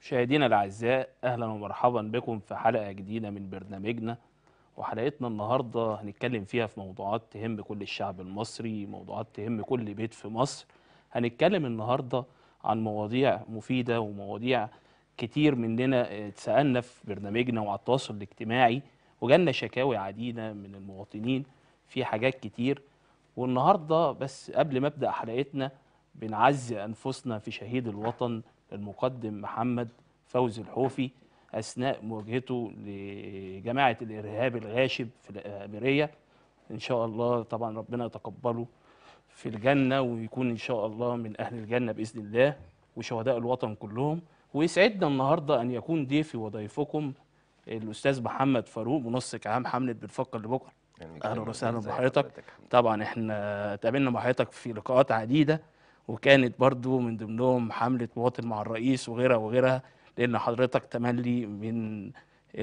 مشاهدينا الأعزاء أهلا ومرحبا بكم في حلقة جديدة من برنامجنا وحلقتنا النهاردة هنتكلم فيها في موضوعات تهم كل الشعب المصري موضوعات تهم كل بيت في مصر هنتكلم النهاردة عن مواضيع مفيدة ومواضيع كتير مننا اتسألنا في برنامجنا وعلى التواصل الاجتماعي وجالنا شكاوي عديدة من المواطنين في حاجات كتير والنهاردة بس قبل ما أبدأ حلقتنا بنعزي أنفسنا في شهيد الوطن المقدم محمد فوزي الحوفي أثناء مواجهته لجماعة الإرهاب الغاشم في الأميرية إن شاء الله طبعا ربنا يتقبله في الجنة ويكون إن شاء الله من أهل الجنة بإذن الله وشهداء الوطن كلهم ويسعدنا النهاردة أن يكون ضيفي وضيفكم الأستاذ محمد فاروق منسق عام حملة بنفكر لبكرة أهلا وسهلا بحضرتك طبعا احنا اتقابلنا مع حضرتك في لقاءات عديدة وكانت برضو من ضمنهم حملة مواطن مع الرئيس وغيرها وغيرها لأن حضرتك تملي من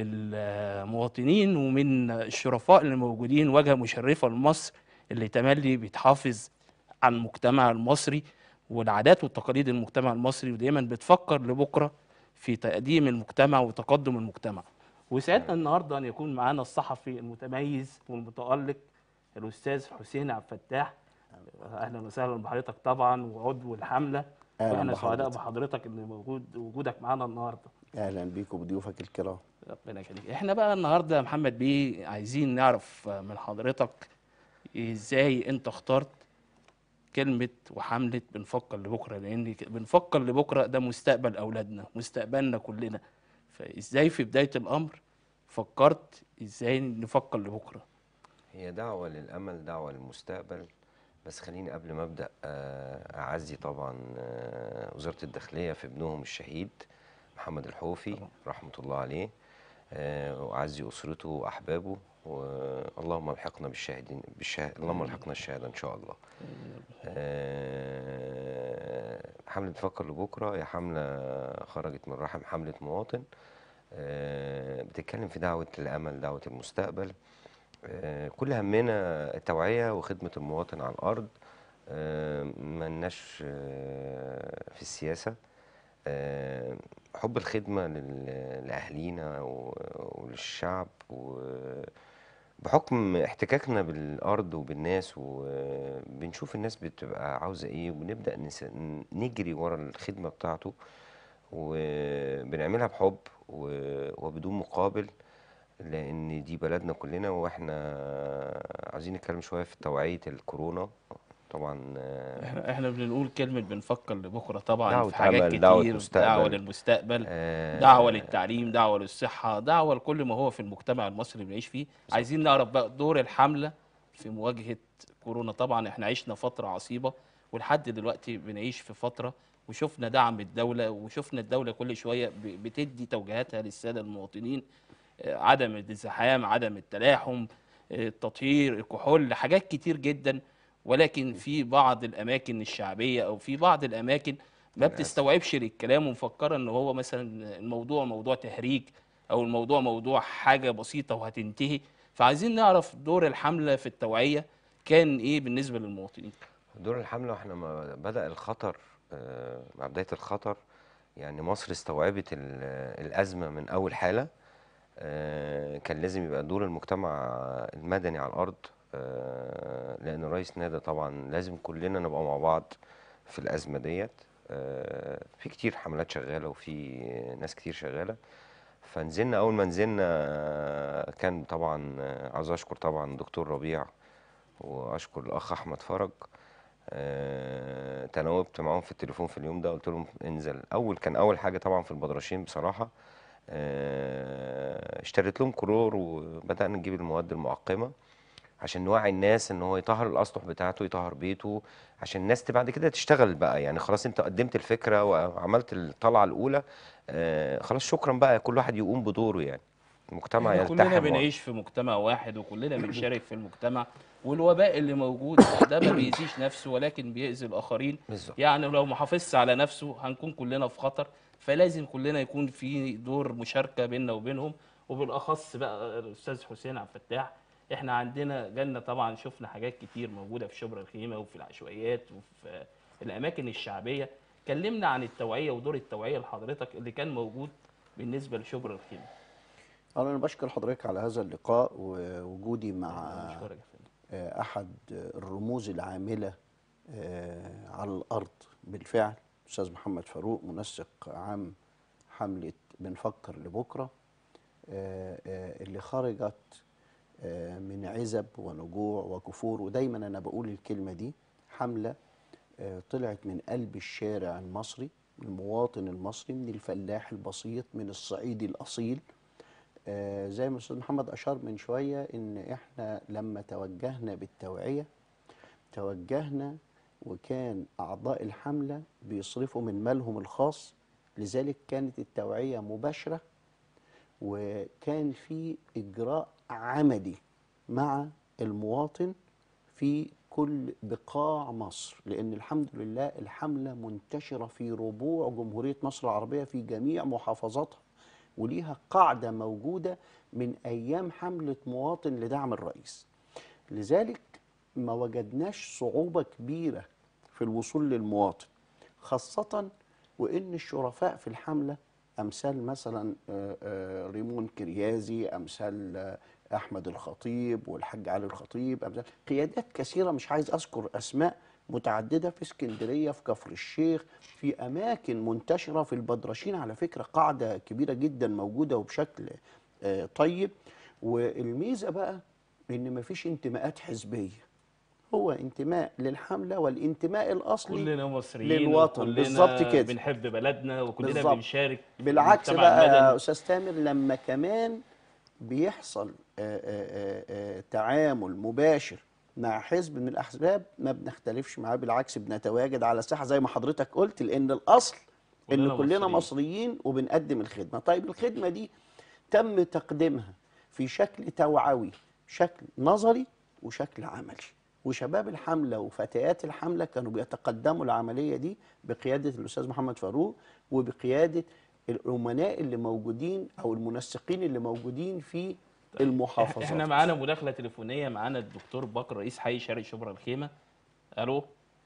المواطنين ومن الشرفاء اللي موجودين واجهة مشرفة لمصر اللي تملي بتحافظ على المجتمع المصري والعادات والتقاليد المجتمع المصري ودايما بتفكر لبكرة في تقديم المجتمع وتقدم المجتمع ويسعدنا النهارده ان يكون معانا الصحفي المتميز والمتالق الاستاذ حسين عبد الفتاح اهلا وسهلا بحضرتك طبعا وعضو الحمله أهلاً واحنا سعداء بحضرتك. بحضرتك ان موجود وجودك معانا النهارده اهلا بيك وبضيوفك الكرام ربنا يخليك احنا بقى النهارده يا محمد بيه عايزين نعرف من حضرتك ازاي انت اخترت كلمة وحملة بنفكر لبكرة لأن ك- بنفكر لبكرة ده مستقبل أولادنا مستقبلنا كلنا فإزاي في بداية الأمر فكرت إزاي نفكر لبكرة هي دعوة للأمل دعوة للمستقبل بس خليني قبل ما أبدأ آه، أعزي طبعا آه، وزارة الداخلية في ابنهم الشهيد محمد الحوفي رحمة الله عليه آه، وأعزي أسرته وأحبابه واللهم الحقنا بالشاهدين بالشاه... اللهم الحقنا الشهادة إن شاء الله آه، حملة فكر لبكرة هي حملة خرجت من رحم حملة مواطن آه، بتتكلم في دعوة الأمل دعوة المستقبل آه، كل همنا التوعية وخدمة المواطن على الأرض آه، ملناش آه، في السياسة آه، حب الخدمة لل- لأهلينا و- وللشعب وبحكم احتكاكنا بالأرض وبالناس وبنشوف الناس بتبقى عاوزة إيه وبنبدأ نس- نجري ورا الخدمة بتاعته وبنعملها بحب و- وبدون مقابل لان دي بلدنا كلنا واحنا عايزين نتكلم شويه في توعيه الكورونا طبعا آه، احنا احنا بنقول كلمة بنفكر لبكرة طبعا دعوة في حاجات أمل، دعوة كتير مستقبل. دعوة للمستقبل آه، دعوة للتعليم دعوة للصحة دعوة لكل ما هو في المجتمع المصري بنعيش فيه عايزين نعرف بقى دور الحملة في مواجهة كورونا طبعا احنا عشنا فترة عصيبة ولحد دلوقتي بنعيش في فترة وشفنا دعم الدولة وشفنا الدولة كل شوية ب- بتدي توجيهاتها للسادة المواطنين آه، عدم الازدحام عدم التلاحم آه، التطهير الكحول حاجات كتير جدا ولكن في بعض الأماكن الشعبية أو في بعض الأماكن ما للأسف. بتستوعبش الكلام ومفكرة ان هو مثلا الموضوع موضوع تهريج او الموضوع موضوع حاجة بسيطة وهتنتهي فعايزين نعرف دور الحملة في التوعية كان ايه بالنسبة للمواطنين دور الحمله واحنا ما بدا الخطر آه، مع بدايه الخطر يعني مصر استوعبت ال- الازمه من اول حاله آه، كان لازم يبقى دور المجتمع المدني على الارض آه، لان الرئيس نادى طبعا لازم كلنا نبقى مع بعض في الازمه ديت آه، في كتير حملات شغاله وفي ناس كتير شغاله فنزلنا اول ما نزلنا آه، كان طبعا آه، عاوز اشكر طبعا دكتور ربيع واشكر الاخ احمد فرج آه، تناوبت معاهم في التليفون في اليوم ده قلت لهم انزل اول كان اول حاجه طبعا في البدرشين بصراحه آه، اشتريت لهم كرور وبدانا نجيب المواد المعقمه عشان نوعي الناس ان هو يطهر الاسطح بتاعته يطهر بيته عشان الناس تبقى بعد كده تشتغل بقى يعني خلاص انت قدمت الفكره وعملت الطلعه الاولى آه، خلاص شكرا بقى كل واحد يقوم بدوره يعني المجتمع احنا يلتحم كلنا و- بنعيش في مجتمع واحد وكلنا بنشارك في المجتمع والوباء اللي موجود ده ما بيأذيش نفسه ولكن بيأذي الآخرين بالظبط يعني لو ما حافظش على نفسه هنكون كلنا في خطر فلازم كلنا يكون في دور مشاركة بيننا وبينهم وبالأخص بقى الأستاذ حسين عبد الفتاح احنا عندنا جالنا طبعا شفنا حاجات كتير موجودة في شبرا الخيمة وفي العشوائيات وفي الأماكن الشعبية كلمنا عن التوعيه ودور التوعيه لحضرتك اللي كان موجود بالنسبه لشبرا الخيمه أنا بشكر حضرتك على هذا اللقاء ووجودي مع بشكرك يا فندم آه، أحد الرموز العاملة آه، على الأرض بالفعل أستاذ محمد فاروق منسق عام حملة بنفكر لبكرة آه، آه، اللي خرجت آه، من عزب ونجوع وكفور ودايما أنا بقول الكلمة دي حملة آه، طلعت من قلب الشارع المصري المواطن المصري من الفلاح البسيط من الصعيدي الأصيل آه، زي ما الاستاذ محمد اشار من شويه ان احنا لما توجهنا بالتوعيه توجهنا وكان اعضاء الحمله بيصرفوا من مالهم الخاص لذلك كانت التوعيه مباشره وكان في اجراء عملي مع المواطن في كل بقاع مصر لان الحمد لله الحمله منتشره في ربوع جمهوريه مصر العربيه في جميع محافظاتها وليها قاعده موجوده من ايام حمله مواطن لدعم الرئيس لذلك ما وجدناش صعوبه كبيره في الوصول للمواطن خاصه وان الشرفاء في الحمله امثال مثلا آه، آه، ريمون كريازي امثال آه، احمد الخطيب والحاج علي الخطيب امثال قيادات كثيره مش عايز اذكر اسماء متعدده في اسكندريه في كفر الشيخ في اماكن منتشره في البدرشين على فكره قاعده كبيره جدا موجوده وبشكل آه، طيب والميزه بقى ان مفيش انتماءات حزبيه هو انتماء للحمله والانتماء الاصلي كلنا مصريين للوطن، وكلنا بالظبط كده. بنحب بلدنا وكلنا بالظبط. بنشارك بالعكس المجتمع بقى يا المدني. استاذ تامر لما كمان بيحصل آه، آه، آه، تعامل مباشر مع حزب من الاحزاب ما بنختلفش معاه بالعكس بنتواجد على الساحه زي ما حضرتك قلت لان الاصل كلنا ان كلنا مصريين. مصريين وبنقدم الخدمه طيب الخدمه دي تم تقديمها في شكل توعوي شكل نظري وشكل عملي وشباب الحمله وفتيات الحمله كانوا بيتقدموا العمليه دي بقياده الاستاذ محمد فاروق وبقياده الامناء اللي موجودين او المنسقين اللي موجودين في المحافظات احنا معانا مداخله تليفونيه معانا الدكتور بكر رئيس حي شارع شبرا الخيمه الو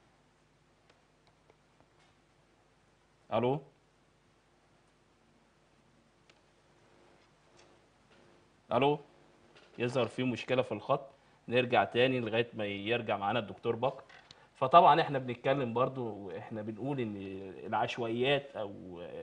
الو الو يظهر في مشكله في الخط نرجع تاني لغايه ما يرجع معانا الدكتور بكر فطبعا احنا بنتكلم برضو احنا بنقول ان العشوائيات او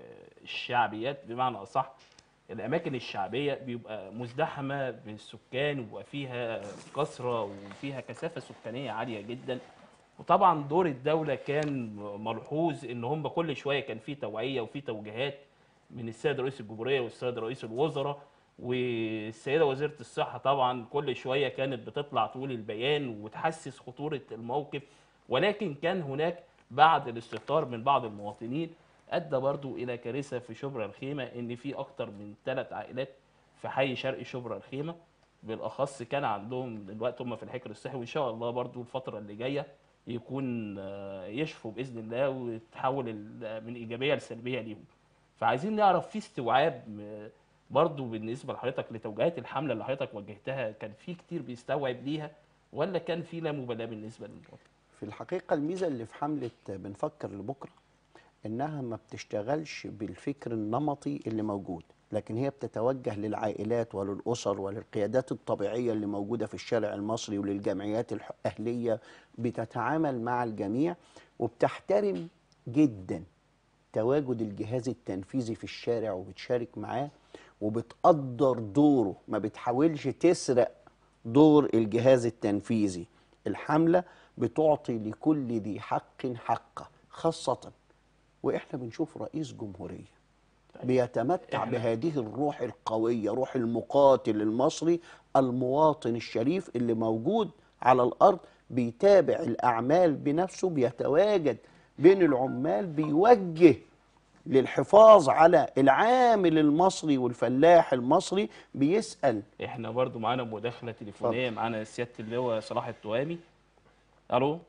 الشعبيات بمعنى اصح الاماكن الشعبيه بيبقى مزدحمه بالسكان وبيبقى فيها كثره وفيها كثافه سكانيه عاليه جدا وطبعا دور الدوله كان ملحوظ ان هم كل شويه كان في توعيه وفي توجيهات من السيد رئيس الجمهوريه والسيد رئيس الوزراء والسيده وزيره الصحه طبعا كل شويه كانت بتطلع تقول البيان وتحسس خطوره الموقف ولكن كان هناك بعد الاستهتار من بعض المواطنين ادى برضو الى كارثه في شبرا الخيمه ان في اكتر من ثلاث عائلات في حي شرقي شبرا الخيمه بالاخص كان عندهم دلوقتي هم في الحجر الصحي وان شاء الله برضو الفتره اللي جايه يكون آه، يشفوا باذن الله وتحول ال- من ايجابيه لسلبيه ليهم فعايزين نعرف في استوعاب آه، برضو بالنسبه لحضرتك لتوجيهات الحمله اللي حضرتك وجهتها كان في كتير بيستوعب ليها ولا كان في لا مبالاه بالنسبه للمواطن في الحقيقة الميزة اللي في حملة بنفكر لبكرة إنها ما بتشتغلش بالفكر النمطي اللي موجود لكن هي بتتوجه للعائلات وللأسر وللقيادات الطبيعية اللي موجودة في الشارع المصري وللجمعيات الأهلية بتتعامل مع الجميع وبتحترم جدا تواجد الجهاز التنفيذي في الشارع وبتشارك معاه وبتقدر دوره ما بتحاولش تسرق دور الجهاز التنفيذي الحملة بتعطي لكل ذي حق حقه خاصة وإحنا بنشوف رئيس جمهورية بيتمتع إحنا- بهذه الروح القوية روح المقاتل المصري المواطن الشريف اللي موجود على الأرض بيتابع الأعمال بنفسه بيتواجد بين العمال بيوجه للحفاظ على العامل المصري والفلاح المصري بيسأل احنا برضو معانا مداخله تليفونيه معانا سياده اللواء صلاح التوامي الو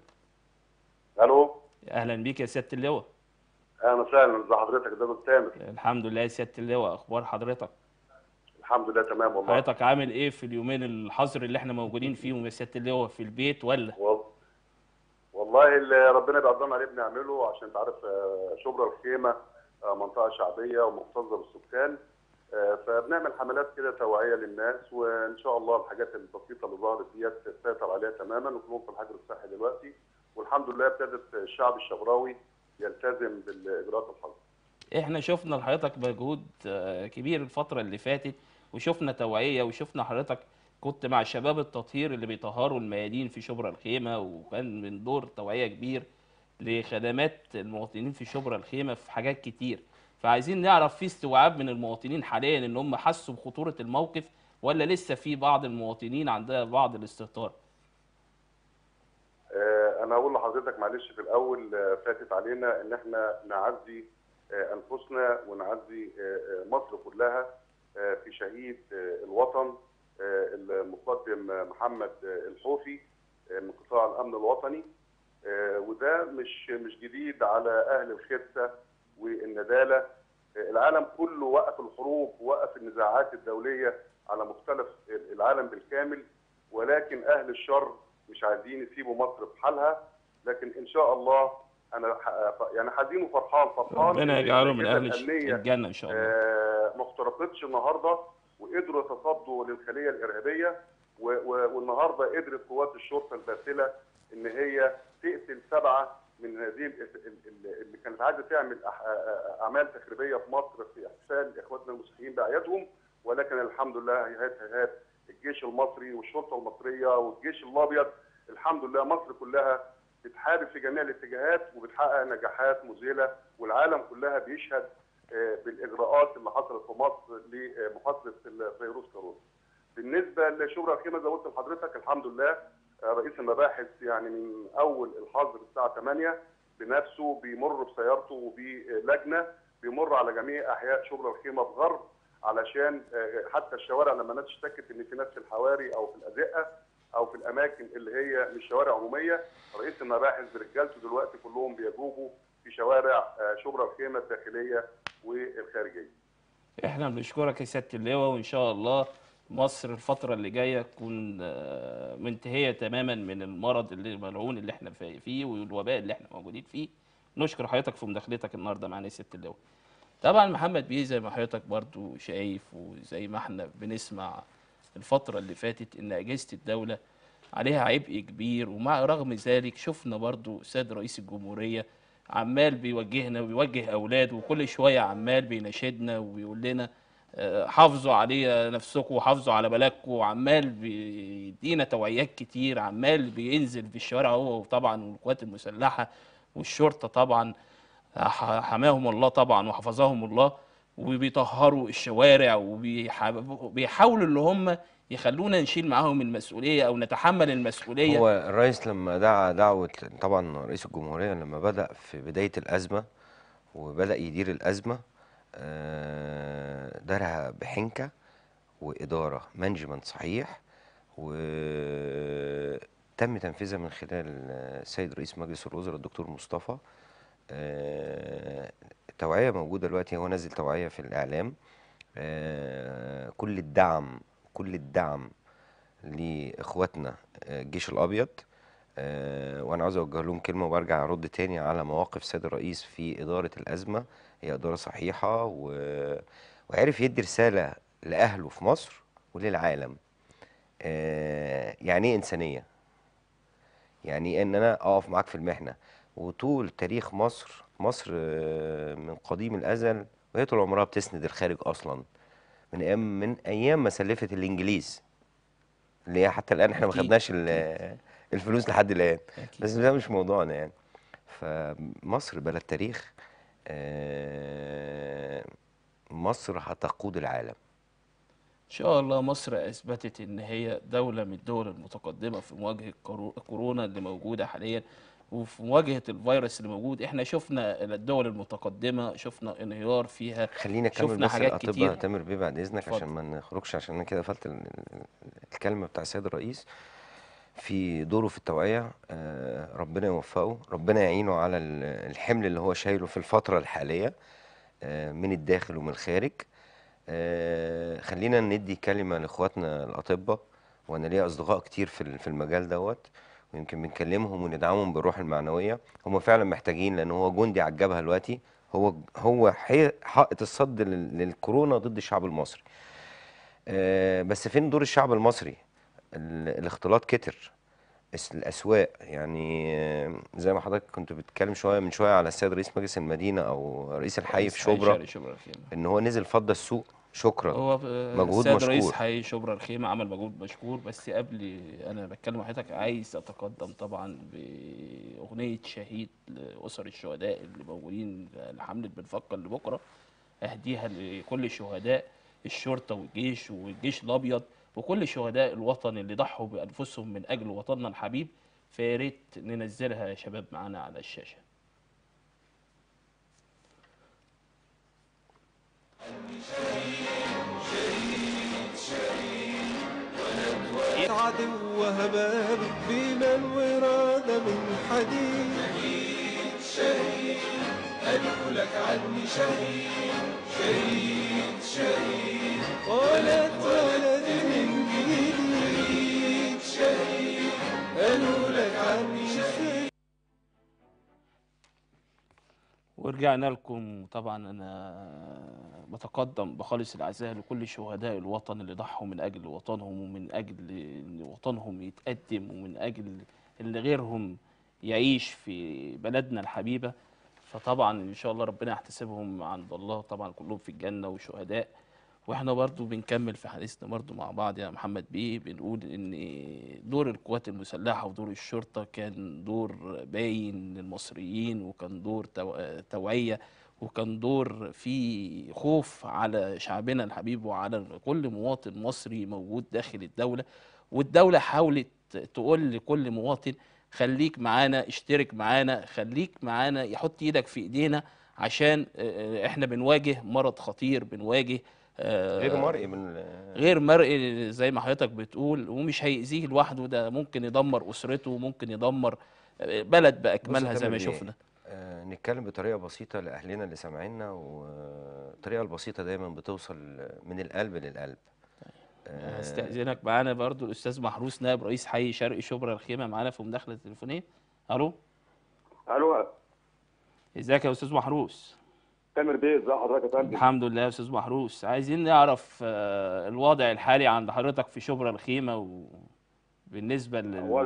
الو اهلا بيك يا سياده اللواء اهلا وسهلا ازي حضرتك ده دكتور تامر الحمد لله يا سياده اللواء اخبار حضرتك الحمد لله تمام والله حضرتك عامل ايه في اليومين الحظر اللي احنا موجودين فيهم يا سياده اللواء في البيت ولا وال- والله اللي ربنا بيقدرنا عليه بنعمله عشان انت عارف آه، شبرا الخيمه آه، منطقه شعبيه ومكتظه بالسكان آه، فبنعمل حملات كده توعيه للناس وان شاء الله الحاجات البسيطه اللي ظهرت ديت تسيطر عليها تماما وكلهم في الحجر الصحي دلوقتي والحمد لله ابتدت الشعب الشبراوي يلتزم بالاجراءات الحظر. احنا شفنا لحضرتك مجهود آه، كبير الفترة اللي فاتت وشفنا توعية وشفنا حضرتك كنت مع شباب التطهير اللي بيطهروا الميادين في شبرا الخيمة وكان من دور توعية كبير لخدمات المواطنين في شبرا الخيمة في حاجات كتير فعايزين نعرف في استوعاب من المواطنين حاليا ان هم حسوا بخطورة الموقف ولا لسه في بعض المواطنين عندها بعض الاستهتار آه، انا هقول لحضرتك معلش في الاول آه، فاتت علينا ان احنا نعزي آه، انفسنا ونعزي آه، آه، مصر كلها آه، في شهيد آه، الوطن آه، المقدم آه، محمد آه، الحوفي آه، من قطاع الامن الوطني آه، وده مش مش جديد على اهل الخسه والنداله آه، العالم كله وقف الحروب ووقف النزاعات الدوليه على مختلف العالم بالكامل ولكن اهل الشر مش عايزين يسيبوا مصر بحالها لكن ان شاء الله انا ح- يعني حزين وفرحان فرحان ربنا إن يجعله من الأجهزة اهل الأمنية الجنة ان شاء الله آه، ما اخترقتش النهارده وقدروا يتصدوا للخليه الارهابيه و- و- والنهارده قدرت قوات الشرطه الباسله ان هي تقتل سبعه من هذه ال- ال- ال- اللي كانت عايزه تعمل أح- آه، اعمال تخريبيه في مصر في احتفال اخواتنا المسيحيين باعيادهم ولكن الحمد لله هيهات هيهات الجيش المصري والشرطه المصريه والجيش الابيض الحمد لله مصر كلها بتحارب في جميع الاتجاهات وبتحقق نجاحات مذهله والعالم كلها بيشهد آه، بالاجراءات اللي حصلت في مصر لمحاصره الفيروس كورونا. بالنسبه لشبرا الخيمه زي ما قلت لحضرتك الحمد لله آه، رئيس المباحث يعني من اول الحظر الساعه 8 بنفسه بيمر بسيارته وبلجنه بيمر على جميع احياء شبرا الخيمه بغرب علشان آه، حتى الشوارع لما الناس اشتكت ان في ناس في الحواري او في الازقه او في الاماكن اللي هي مش شوارع عموميه رئيس المباحث برجالته دلوقتي كلهم بيجوبوا في شوارع آه، شبرا الخيمه الداخليه والخارجيه. احنا بنشكرك يا سياده اللواء وان شاء الله مصر الفتره اللي جايه تكون آه، منتهيه تماما من المرض اللي الملعون اللي احنا في- فيه والوباء اللي احنا موجودين فيه نشكر حضرتك في مداخلتك النهارده معانا يا سياده اللواء طبعا محمد بيه زي ما حضرتك برضو شايف وزي ما احنا بنسمع الفتره اللي فاتت ان اجهزه الدوله عليها عبء كبير ومع رغم ذلك شفنا برضو سيد رئيس الجمهوريه عمال بيوجهنا وبيوجه اولاده وكل شويه عمال بيناشدنا وبيقول لنا آه، حافظوا عليه نفسكم وحافظوا على بلدكم وعمال بيدينا توعيات كتير عمال بينزل في الشوارع هو طبعا والقوات المسلحه والشرطه طبعا ح- حماهم الله طبعا وحفظهم الله وبيطهروا الشوارع وبيحاولوا اللي هم يخلونا نشيل معاهم المسؤوليه او نتحمل المسؤوليه هو الرئيس لما دعا دعوة طبعا رئيس الجمهورية لما بدأ في بداية الأزمة وبدأ يدير الأزمة آه، دارها بحنكة وإدارة مانجمنت صحيح وتم تنفيذها من خلال السيد رئيس مجلس الوزراء الدكتور مصطفى آه، التوعية موجودة دلوقتي هو نزل توعية في الإعلام آه، كل الدعم كل الدعم لاخواتنا آه، الجيش الابيض آه، وانا عاوز اوجه لهم كلمه وبرجع ارد تاني على مواقف السيد الرئيس في اداره الازمه هي اداره صحيحه و... وعرف يدي رساله لاهله في مصر وللعالم آه، يعني ايه انسانيه يعني إيه ان انا اقف معاك في المحنه وطول تاريخ مصر مصر آه، من قديم الازل وهي طول عمرها بتسند الخارج اصلا من ايام من ايام ما سلفت الانجليز اللي هي حتى الان احنا ما أكيد، خدناش ال- الفلوس لحد الان أكيد. بس ده مش موضوعنا يعني فمصر بلد تاريخ آه، مصر هتقود العالم ان شاء الله مصر اثبتت ان هي دوله من الدول المتقدمه في مواجهه كورو- كورونا اللي موجوده حاليا وفي مواجهه الفيروس اللي موجود احنا شفنا الدول المتقدمه شفنا انهيار فيها خلينا نكمل شفنا بس حاجات الاطباء كتير تامر بيه بعد اذنك اتفضل. عشان ما نخرجش عشان انا كده قفلت ال- ال- الكلمه بتاع السيد الرئيس في دوره في التوعيه آه، ربنا يوفقه ربنا يعينه على ال- الحمل اللي هو شايله في الفتره الحاليه آه، من الداخل ومن الخارج آه، خلينا ندي كلمه لاخواتنا الاطباء وانا ليا اصدقاء كتير في ال- في المجال دوت ويمكن بنكلمهم وندعمهم بالروح المعنويه هم فعلا محتاجين لان هو جندي على الجبهه دلوقتي هو هو حي- حائط الصد لل- للكورونا ضد الشعب المصري آه، بس فين دور الشعب المصري ال- الاختلاط كتر الس- الاسواق يعني آه، زي ما حضرتك كنت بتتكلم شويه من شويه على السيد رئيس مجلس المدينه او رئيس الحي رئيس في شبرا شرق شبرا الخيمة ان هو نزل فضى السوق شكرا هو ب- مجهود السيد رئيس مشكور. حي شبرا الخيمة عمل مجهود مشكور بس قبل انا بتكلم مع حضرتك عايز اتقدم طبعا باغنية شهيد لاسر الشهداء اللي موجودين لحملة بنفكر لبكره اهديها لكل الشهداء الشرطة والجيش والجيش الابيض وكل شهداء الوطن اللي ضحوا بانفسهم من اجل وطننا الحبيب فيا ريت ننزلها يا شباب معانا على الشاشة عدو وهباب بما الوراد من حديد ولد ولد من جديد قالوا لك عني شهيد ورجعنا لكم طبعا انا بتقدم بخالص العزاء لكل شهداء الوطن اللي ضحوا من اجل وطنهم ومن اجل ان وطنهم يتقدم ومن اجل اللي غيرهم يعيش في بلدنا الحبيبه فطبعا ان شاء الله ربنا يحتسبهم عند الله طبعا كلهم في الجنه وشهداء واحنا برضو بنكمل في حديثنا برضو مع بعض يا محمد بيه بنقول ان دور القوات المسلحه ودور الشرطه كان دور باين للمصريين وكان دور تو- توعيه وكان دور فيه خوف على شعبنا الحبيب وعلى كل مواطن مصري موجود داخل الدوله والدوله حاولت تقول لكل مواطن خليك معانا اشترك معانا خليك معانا يحط ايدك في ايدينا عشان آه، احنا بنواجه مرض خطير بنواجه آه، غير مرئي من غير مرئي زي ما حضرتك بتقول ومش هيأذيه لوحده ده ممكن يدمر أسرته ممكن يدمر بلد بأكملها بص زي ما هتعمل إيه؟ شفنا آه، نتكلم بطريقة بسيطة لأهلنا اللي سامعيننا والطريقة البسيطة دايما بتوصل من القلب للقلب آه، هستأذنك معانا برضو الأستاذ محروس نائب رئيس حي شرقي شبرا الخيمة معانا في مداخلة تليفونية ألو الو ازيك يا أستاذ محروس تامر بيه ازي حضرتك يا فندم الحمد لله يا أستاذ محروس عايزين نعرف آه، الوضع الحالي عند حضرتك في شبرا الخيمة وبالنسبة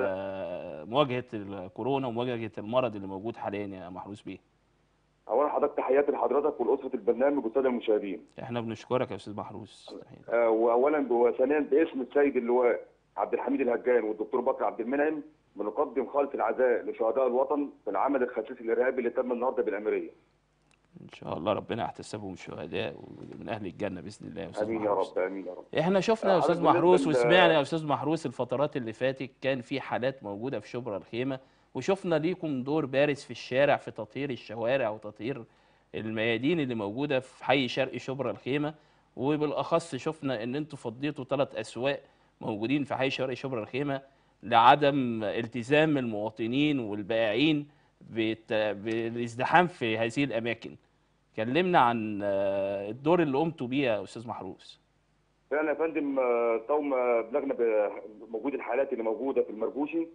لمواجهة الكورونا ومواجهة المرض اللي موجود حاليا يا محروس بيه اولا حضرتك تحياتي لحضرتك ولاسره البرنامج والساده المشاهدين احنا بنشكرك يا استاذ محروس آه، واولا وثانيا باسم السيد اللواء عبد الحميد الهجان والدكتور بكر عبد المنعم بنقدم خالص العزاء لشهداء الوطن في العمل الخسيس الارهابي اللي تم النهارده بالاميريه ان شاء الله ربنا يحتسبهم شهداء ومن اهل الجنه باذن الله يا استاذ امين يا محروس رب امين يا رب احنا شفنا يا آه، استاذ حضرتك بالنسبة محروس ل- وسمعنا يا استاذ محروس الفترات اللي فاتت كان في حالات موجوده في شبرا الخيمه وشفنا ليكم دور بارز في الشارع في تطهير الشوارع وتطهير الميادين اللي موجوده في حي شرقي شبرا الخيمه وبالاخص شفنا ان انتوا فضيتوا ثلاث اسواق موجودين في حي شرقي شبرا الخيمه لعدم التزام المواطنين والبائعين بالت- بالازدحام في هذه الاماكن كلمنا عن آه، الدور اللي قمتوا بيه يا استاذ محروس فعلا يا فندم آه، قوم آه، بلغنا بوجود الحالات اللي موجوده في المرجوشي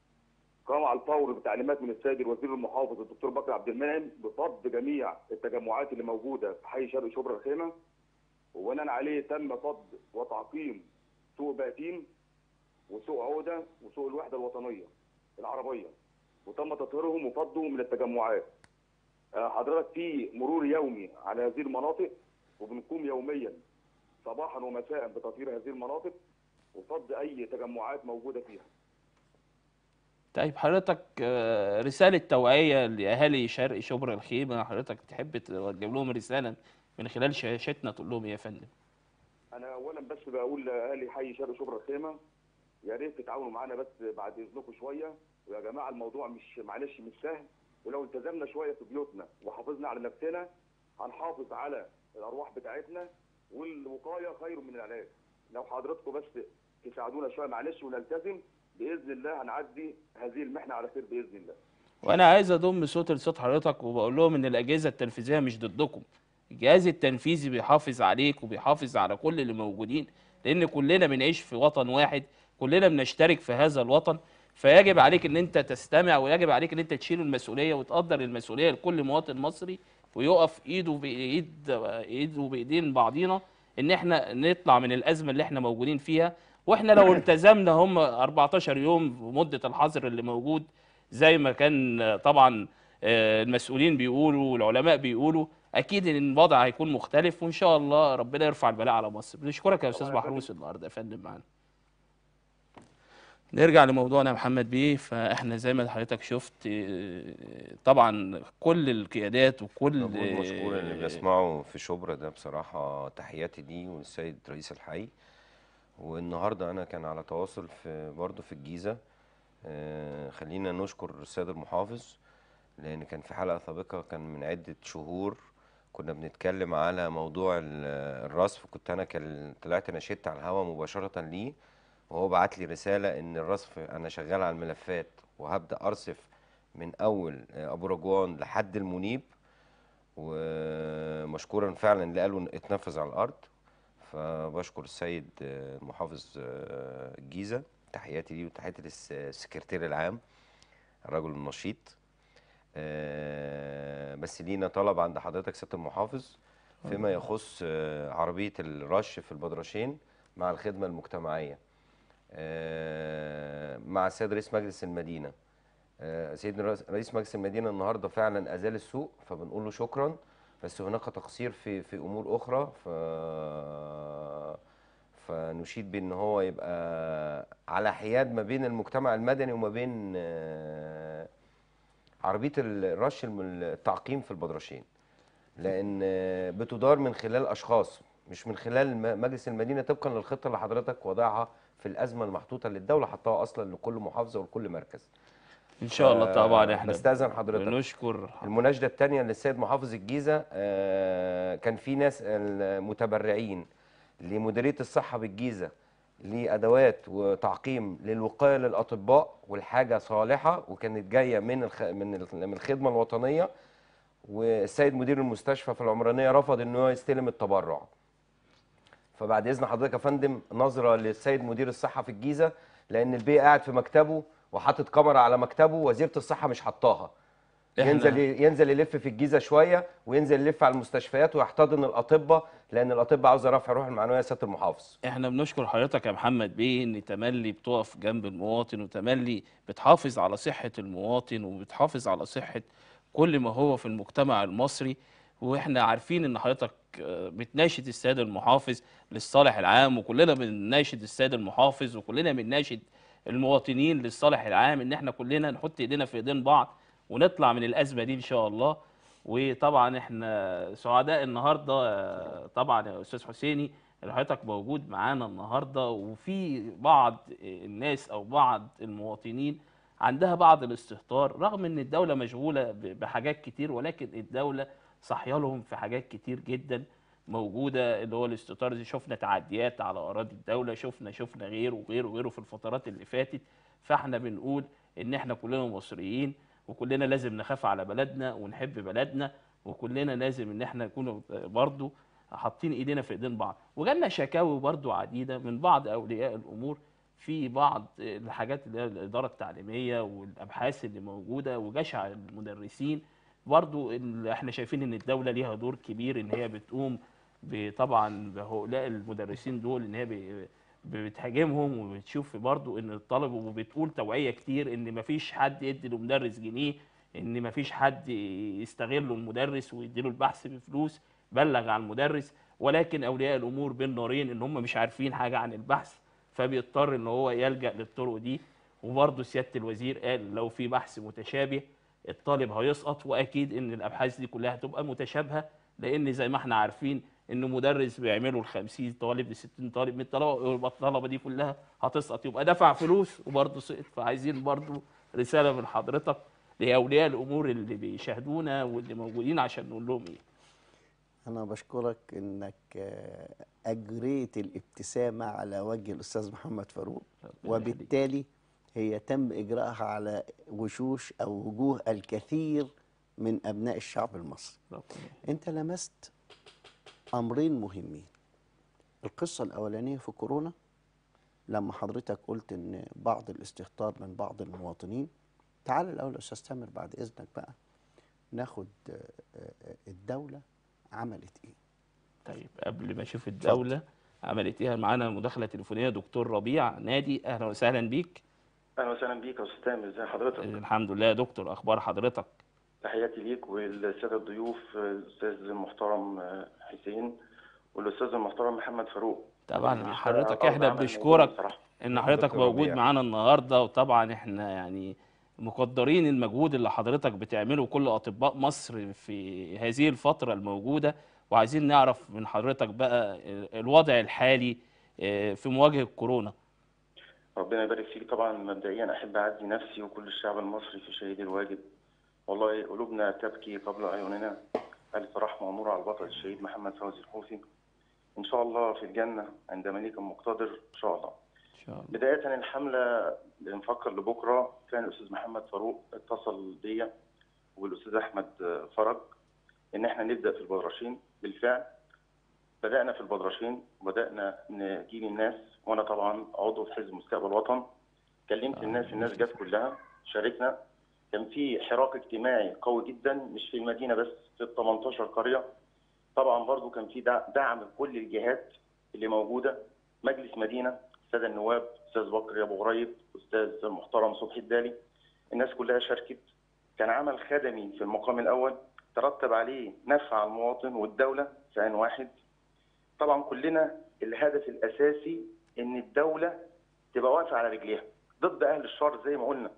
قام على الفور بتعليمات من السيد الوزير المحافظ الدكتور بكر عبد المنعم بفض جميع التجمعات اللي موجوده في حي شرق شبرا الخيمه وبناء عليه تم فض وتعقيم سوق باتين وسوق عوده وسوق الوحده الوطنيه العربيه وتم تطهيرهم وفضهم من التجمعات آه، حضرتك في مرور يومي على هذه المناطق وبنقوم يوميا صباحا ومساء بتطهير هذه المناطق وفض اي تجمعات موجوده فيها طيب حضرتك آه، رسالة توعية لأهالي شرق شبرا الخيمة حضرتك تحب توجه لهم رسالة من خلال شاشتنا تقول لهم إيه يا فندم انا اولا بس بقول لاهالي حي شرق شبرا الخيمه يا ريت تتعاونوا معانا بس بعد اذنكم شويه ويا جماعه الموضوع مش معلش مش سهل ولو التزمنا شويه في بيوتنا وحافظنا على نفسنا هنحافظ على الارواح بتاعتنا والوقايه خير من العلاج لو حضراتكم بس تساعدونا شويه معلش ونلتزم باذن الله هنعدي هذه المحنه على خير باذن الله وأنا عايز أضم صوت لصوت حضرتك وبقول لهم إن الأجهزة التنفيذية مش ضدكم الجهاز التنفيذي بيحافظ عليك وبيحافظ على كل اللي موجودين لأن كلنا بنعيش في وطن واحد كلنا بنشترك في هذا الوطن فيجب عليك ان انت تستمع ويجب عليك ان انت تشيل المسؤوليه وتقدر المسؤوليه لكل مواطن مصري ويقف ايده بايد ايده بايدين بعضينا ان احنا نطلع من الازمه اللي احنا موجودين فيها واحنا لو التزمنا هم 14 يوم مده الحظر اللي موجود زي ما كان آه، طبعا آه، المسؤولين بيقولوا والعلماء بيقولوا اكيد ان الوضع هيكون مختلف وان شاء الله ربنا يرفع البلاء على مصر بنشكرك يا استاذ طبعاً يا محروس النهارده يا فندم معانا نرجع لموضوعنا يا محمد بيه فاحنا زي ما حضرتك شفت آه، طبعا كل القيادات وكل مجهود مشكور اللي آه، بيسمعه في شبرا ده بصراحة تحياتي ليه والسيد رئيس الحي والنهاردة أنا كان على تواصل في برضه في الجيزة آه، خلينا نشكر السيد المحافظ لأن كان في حلقة سابقة كان من عدة شهور كنا بنتكلم على موضوع ال- الرصف كنت أنا كان طلعت نشدت على الهواء مباشرة ليه وهو بعت لي رسالة إن الرصف أنا شغال على الملفات وهبدأ أرصف من أول آه، أبو رجوان لحد المنيب ومشكورا فعلا اللي قالوا إن اتنفذ على الارض فبشكر السيد آه، محافظ آه، الجيزه تحياتي ليه وتحياتي للسكرتير العام الرجل النشيط آه، بس لينا طلب عند حضرتك سياده المحافظ فيما يخص آه، عربيه الرش في البدرشين مع الخدمه المجتمعيه آه، مع السيد رئيس مجلس المدينه آه، سيدنا رئيس- رئيس مجلس المدينه النهارده فعلا ازال السوق فبنقول له شكرا بس هناك تقصير في في امور اخرى ف فنشيد بان هو يبقى على حياد ما بين المجتمع المدني وما بين آه، عربيه الرش الم- التعقيم في البدرشين لان آه، بتدار من خلال اشخاص مش من خلال م- مجلس المدينه طبقا للخطه اللي حضرتك وضعها في الازمه المحطوطه اللي الدوله حطاها اصلا لكل محافظه ولكل مركز ان شاء الله طبعا احنا بستأذن حضرتك بنشكر المناشده الثانيه للسيد محافظ الجيزه آه، كان في ناس المتبرعين لمديريه الصحه بالجيزه لادوات وتعقيم للوقايه للاطباء والحاجه صالحه وكانت جايه من الخ... من ال- من الخدمه الوطنيه والسيد مدير المستشفى في العمرانيه رفض ان هو يستلم التبرع فبعد اذن حضرتك يا فندم نظره للسيد مدير الصحه في الجيزه لان البيه قاعد في مكتبه وحاطط كاميرا على مكتبه وزيره الصحه مش حطاها إحنا- ينزل ينزل يلف في الجيزه شويه وينزل يلف على المستشفيات ويحتضن الاطباء لان الاطباء عاوزه رفع روح المعنويه يا سياده المحافظ احنا بنشكر حضرتك يا محمد بيه ان تملي بتقف جنب المواطن وتملي بتحافظ على صحة المواطن وبتحافظ على صحة كل ما هو في المجتمع المصري واحنا عارفين ان حضرتك آه، بتناشد السيد المحافظ للصالح العام وكلنا بنناشد السيد المحافظ وكلنا بنناشد المواطنين للصالح العام ان احنا كلنا نحط ايدينا في ايدين بعض ونطلع من الازمه دي ان شاء الله وطبعا احنا سعداء النهارده آه، طبعا يا استاذ حسيني ان حضرتك موجود معانا النهارده وفي بعض الناس او بعض المواطنين عندها بعض الاستهتار رغم ان الدوله مشغوله ب- بحاجات كتير ولكن الدوله صاحيه لهم في حاجات كتير جدا موجوده اللي هو الاستهتار دي شفنا تعديات على اراضي الدوله شفنا شفنا غيره وغيره وغيره في الفترات اللي فاتت فاحنا بنقول ان احنا كلنا مصريين وكلنا لازم نخاف على بلدنا ونحب بلدنا وكلنا لازم ان احنا نكون برضو حاطين ايدينا في ايدين بعض وجالنا شكاوي برضو عديده من بعض اولياء الامور في بعض الحاجات اللي هي الاداره التعليميه والابحاث اللي موجوده وجشع المدرسين برضو اللي احنا شايفين ان الدوله ليها دور كبير ان هي بتقوم ب- طبعا بهؤلاء المدرسين دول ان هي ب- بتهاجمهم وبتشوف برضو ان الطالب وبتقول توعيه كتير ان مفيش حد يدي لمدرس جنيه ان مفيش حد يستغل المدرس ويديله البحث بفلوس بلغ عن المدرس ولكن اولياء الامور بين نارين ان هم مش عارفين حاجه عن البحث فبيضطر ان هو يلجا للطرق دي وبرضه سياده الوزير قال لو في بحث متشابه الطالب هيسقط واكيد ان الابحاث دي كلها هتبقى متشابهه لان زي ما احنا عارفين ان مدرس بيعملوا ال 50 طالب ل 60 طالب من الطلبه يبقى الطلبه دي كلها هتسقط يبقى دفع فلوس وبرضه سقط فعايزين برضه رساله من حضرتك لاولياء الامور اللي بيشاهدونا واللي موجودين عشان نقول لهم ايه أنا بشكرك إنك آه، أجريت الابتسامة على وجه الأستاذ محمد فاروق ربنا يخليك. وبالتالي هي تم إجراءها على وشوش أو وجوه الكثير من أبناء الشعب المصري ربنا يخليك. أنت لمست أمرين مهمين القصة الأولانية في كورونا لما حضرتك قلت ان بعض الاستهتار من بعض المواطنين تعال الاول يا استاذ تامر بعد اذنك بقى ناخد آه، آه، الدوله عملت ايه طيب قبل ما اشوف الدوله عملت ايه معانا مداخله تليفونيه دكتور ربيع نادي اهلا وسهلا بيك اهلا وسهلا بيك يا استاذ تامر ازي حضرتك الحمد لله يا دكتور اخبار حضرتك تحياتي ليك والساده الضيوف الاستاذ المحترم آه، حسين والاستاذ المحترم محمد فاروق طبعا بيشتغل حضرتك على احنا عمل بنشكرك موجود بصراحة. ان حضرتك دكتور موجود ربيع. معانا النهارده وطبعا احنا يعني مقدرين المجهود اللي حضرتك بتعمله كل اطباء مصر في هذه الفتره الموجوده وعايزين نعرف من حضرتك بقى الوضع الحالي آه، في مواجهه كورونا ربنا يبارك فيك طبعا مبدئيا احب اعزي نفسي وكل الشعب المصري في شهيد الواجب والله قلوبنا تبكي قبل عيوننا الف رحمه ونور على البطل الشهيد محمد فوزي الحوثي ان شاء الله في الجنه عند مليك مقتدر ان شاء الله ان شاء الله بداية الحملة بنفكر لبكرة كان الأستاذ محمد فاروق اتصل بيا والأستاذ أحمد فرج إن إحنا نبدأ في البدرشين بالفعل بدأنا في البدرشين وبدأنا نجيب الناس وأنا طبعا عضو في حزب مستقبل وطن كلمت الناس الناس جت كلها شاركنا كان في حراك اجتماعي قوي جدا مش في المدينة بس في ال 18 قرية طبعا برضو كان في دع- دعم كل الجهات اللي موجودة مجلس مدينة الساده النواب استاذ بكر ابو غريب استاذ المحترم صبحي الدالي الناس كلها شاركت كان عمل خدمي في المقام الاول ترتب عليه نفع على المواطن والدوله في عين واحد طبعا كلنا الهدف الاساسي ان الدوله تبقى واقفه على رجليها ضد اهل الشر زي ما قلنا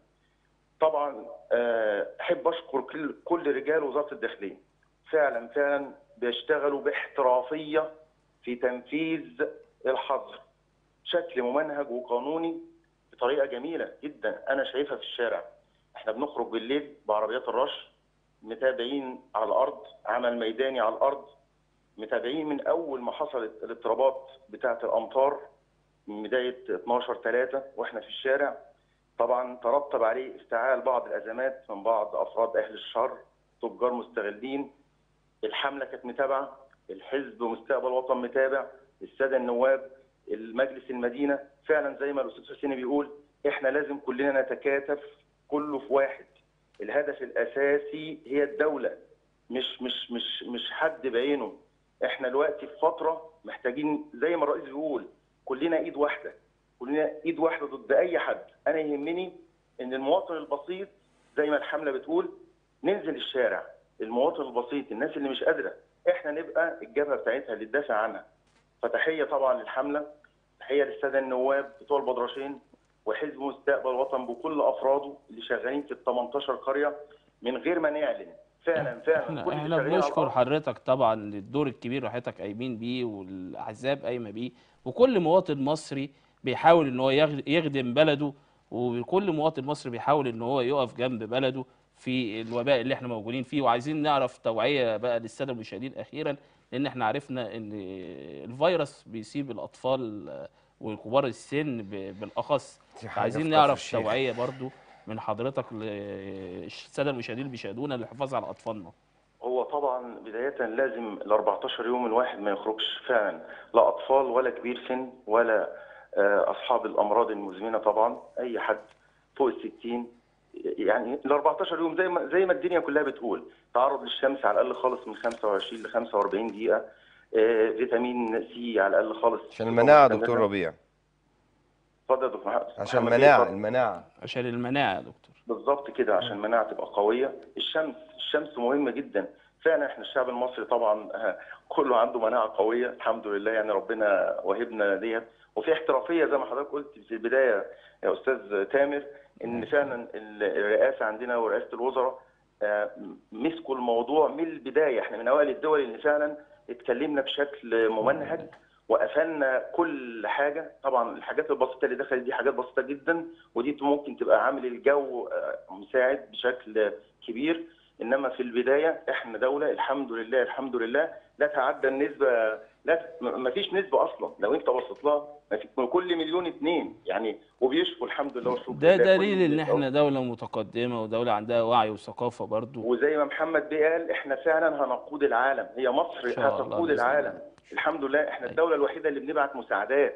طبعا آه، احب اشكر كل كل رجال وزاره الداخليه فعلا فعلا بيشتغلوا باحترافيه في تنفيذ الحظر شكل ممنهج وقانوني بطريقه جميله جدا انا شايفها في الشارع احنا بنخرج بالليل بعربيات الرش متابعين على الارض عمل ميداني على الارض متابعين من اول ما حصلت الاضطرابات بتاعه الامطار من بدايه 12 3 واحنا في الشارع طبعا ترتب عليه افتعال بعض الازمات من بعض افراد اهل الشر تجار مستغلين الحمله كانت متابعه الحزب مستقبل وطن متابع الساده النواب المجلس المدينه فعلا زي ما الاستاذ حسين بيقول احنا لازم كلنا نتكاتف كله في واحد الهدف الاساسي هي الدوله مش مش مش مش حد بعينه احنا دلوقتي في فتره محتاجين زي ما الرئيس بيقول كلنا ايد واحده كلنا ايد واحده ضد اي حد انا يهمني ان المواطن البسيط زي ما الحمله بتقول ننزل الشارع المواطن البسيط الناس اللي مش قادره احنا نبقى الجبهه بتاعتها اللي تدافع عنها فتحيه طبعا للحمله تحيه للساده النواب بتوع البدرشين وحزب مستقبل وطن بكل افراده اللي شغالين في ال 18 قريه من غير ما نعلن فعلا فعلا احنا كل اللي احنا شغالين على بنشكر الأرض حضرتك طبعا للدور الكبير اللي حضرتك قايمين بيه والاحزاب قايمه بيه وكل مواطن مصري بيحاول ان هو يغ- يخدم بلده وكل مواطن مصري بيحاول ان هو يقف جنب بلده في الوباء اللي احنا موجودين فيه وعايزين نعرف توعيه بقى للساده المشاهدين اخيرا لان احنا عرفنا ان الفيروس بيصيب الاطفال وكبار السن ب- بالاخص دي حاجة عايزين في كفر نعرف الشيخ. توعيه برضو من حضرتك للساده المشاهدين اللي بيشاهدونا للحفاظ على اطفالنا هو طبعا بداية لازم ال 14 يوم الواحد ما يخرجش فعلا لا أطفال ولا كبير سن ولا آه، أصحاب الأمراض المزمنة طبعا أي حد فوق ال 60 يعني ال 14 يوم زي ما زي ما الدنيا كلها بتقول تعرض للشمس على الأقل خالص من 25 ل 45 دقيقة آه، فيتامين سي على الأقل خالص عشان المناعة يا دكتور ربيع اتفضل يا دكتور محمد عشان محمد بيه، المناعة اتفضل. المناعة عشان المناعه يا دكتور بالظبط كده عشان المناعه تبقى قويه الشمس الشمس مهمه جدا فعلا احنا الشعب المصري طبعا آه، كله عنده مناعه قويه الحمد لله يعني ربنا وهبنا ديت وفي احترافيه زي ما حضرتك قلت في البدايه يا استاذ تامر ان فعلا ال- الرئاسه عندنا ورئاسه الوزراء آه، مسكوا الموضوع من البدايه احنا من اوائل الدول اللي فعلا اتكلمنا بشكل ممنهج وقفلنا كل حاجه طبعا الحاجات البسيطه اللي دخلت دي حاجات بسيطه جدا ودي ممكن تبقى عامل الجو آه، مساعد بشكل كبير انما في البدايه احنا دوله الحمد لله الحمد لله لا تعدى النسبه لا ما فيش نسبه اصلا لو انت بصيت لها ما في من كل مليون اتنين يعني وبيشفوا الحمد لله والشكر ده لله كل دليل ان الدول. احنا دوله متقدمه ودوله عندها وعي وثقافه برضو وزي ما محمد بيه قال احنا فعلا هنقود العالم هي إن مصر شاء الله هتقود بإذن العالم الله. الحمد لله احنا الدوله الوحيده اللي بنبعت مساعدات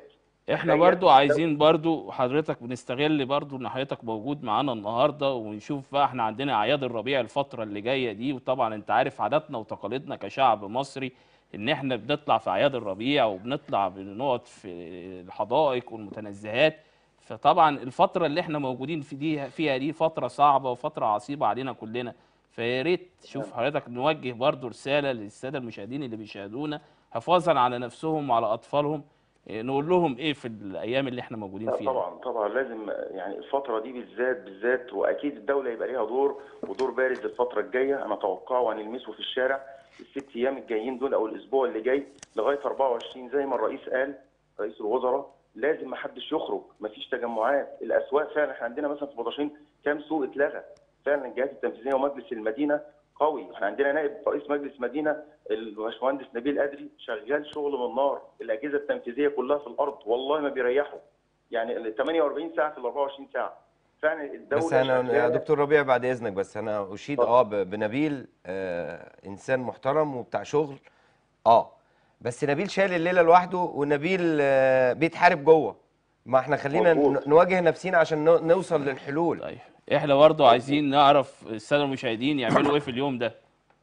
احنا تخيل برضو عايزين برضو حضرتك بنستغل برضو ان حضرتك موجود معانا النهارده ونشوف بقى احنا عندنا اعياد الربيع الفتره اللي جايه دي وطبعا انت عارف عاداتنا وتقاليدنا كشعب مصري ان احنا بنطلع في اعياد الربيع وبنطلع بنقعد في الحدائق والمتنزهات فطبعا الفتره اللي احنا موجودين في دي فيها دي فتره صعبه وفتره عصيبه علينا كلنا فيا ريت شوف حضرتك نوجه برضو رساله للساده المشاهدين اللي بيشاهدونا حفاظا على نفسهم وعلى اطفالهم إيه، نقول لهم ايه في الايام اللي احنا موجودين لا فيها طبعا طبعا لازم يعني الفترة دي بالذات بالذات واكيد الدولة يبقى ليها دور ودور بارز الفترة الجاية انا اتوقعه وهنلمسه في الشارع الست ايام الجايين دول او الاسبوع اللي جاي لغاية 24 زي ما الرئيس قال رئيس الوزراء لازم ما حدش يخرج ما فيش تجمعات الاسواق فعلا احنا عندنا مثلا في بطاشين كام سوق اتلغى فعلا الجهات التنفيذيه ومجلس المدينه قوي احنا عندنا نائب رئيس مجلس مدينه الباشمهندس نبيل قدري شغال شغل من نار الاجهزه التنفيذيه كلها في الارض والله ما بيريحوا يعني ال 48 ساعه في ال 24 ساعه فعلا الدوله بس انا يا شغالة. دكتور ربيع بعد اذنك بس انا اشيد اتفضل. اه ب- بنبيل آه انسان محترم وبتاع شغل اه بس نبيل شايل الليله لوحده ونبيل آه بيتحارب جوه ما احنا خلينا مظبوط. ن- نواجه نفسينا عشان نو- نوصل للحلول طيب احنا برضه عايزين نعرف الساده المشاهدين يعملوا ايه في اليوم ده